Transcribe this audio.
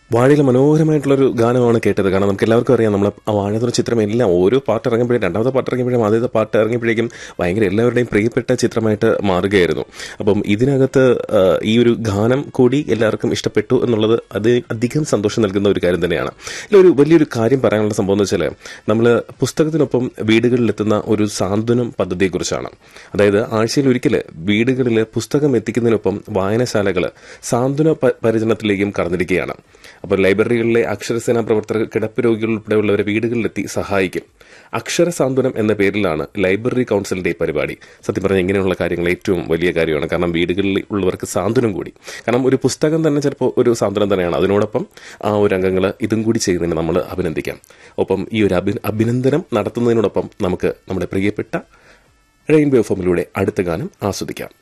വാഴയിലെ മനോഹരമായിട്ടുള്ളൊരു ഗാനമാണ് കേട്ടത് കാരണം നമുക്ക് എല്ലാവർക്കും അറിയാം നമ്മൾ ആ വാഴത്തുന്ന ചിത്രം എല്ലാം ഓരോ പാട്ട് ഇറങ്ങുമ്പോഴും രണ്ടാമത്തെ പാട്ട് ഇറങ്ങിയപ്പോഴും ആദ്യത്തെ പാട്ട് ഇറങ്ങിയപ്പോഴേക്കും ഭയങ്കര എല്ലാവരുടെയും പ്രിയപ്പെട്ട ചിത്രമായിട്ട് മാറുകയായിരുന്നു അപ്പം ഇതിനകത്ത് ആ, ഈ ഒരു ഗാനം കൂടി എല്ലാവർക്കും ഇഷ്ടപ്പെട്ടു എന്നുള്ളത് അത് അധികം സന്തോഷം നൽകുന്ന ഒരു കാര്യം തന്നെയാണ് ഇതിലൊരു വലിയൊരു കാര്യം പറയാനുള്ള സംഭവം എന്ന് വെച്ചാൽ നമ്മൾ പുസ്തകത്തിനൊപ്പം വീടുകളിലെത്തുന്ന ഒരു സാന്ത്വനം പദ്ധതിയെക്കുറിച്ചാണ് അതായത് ആഴ്ചയിൽ ഒരിക്കൽ വീടുകളിൽ പുസ്തകം എത്തിക്കുന്നതിനൊപ്പം വായനശാലകൾ സാന്ത്വന പ- പരിചരണത്തിലേക്കും കടന്നിരിക്കുകയാണ് അപ്പോൾ ലൈബ്രറികളിലെ അക്ഷരസേനാ പ്രവർത്തകർ കിടപ്പ് രോഗികൾ ഉൾപ്പെടെയുള്ളവരെ വീടുകളിലെത്തി സഹായിക്കും അക്ഷര സാന്ത്വനം എന്ന പേരിലാണ് ലൈബ്രറി കൗൺസിലിന്റെ ഈ പരിപാടി സത്യം പറഞ്ഞാൽ ഇങ്ങനെയുള്ള കാര്യങ്ങൾ ഏറ്റവും വലിയ കാര്യമാണ് കാരണം വീടുകളിൽ ഉള്ളവർക്ക് സാന്ത്വനം കൂടി കാരണം ഒരു പുസ്തകം തന്നെ ചിലപ്പോൾ ഒരു സാന്ത്വനം തന്നെയാണ് അതിനോടൊപ്പം ആ ഒരു അംഗങ്ങൾ ഇതും കൂടി ചെയ്യുന്നതിന് നമ്മൾ അഭിനന്ദിക്കാം ഒപ്പം ഈ ഒരു അഭി അഭിനന്ദനം നടത്തുന്നതിനോടൊപ്പം നമുക്ക് നമ്മുടെ പ്രിയപ്പെട്ട റെയിൻബോ ഫോമിലൂടെ അടുത്ത ഗാനം ആസ്വദിക്കാം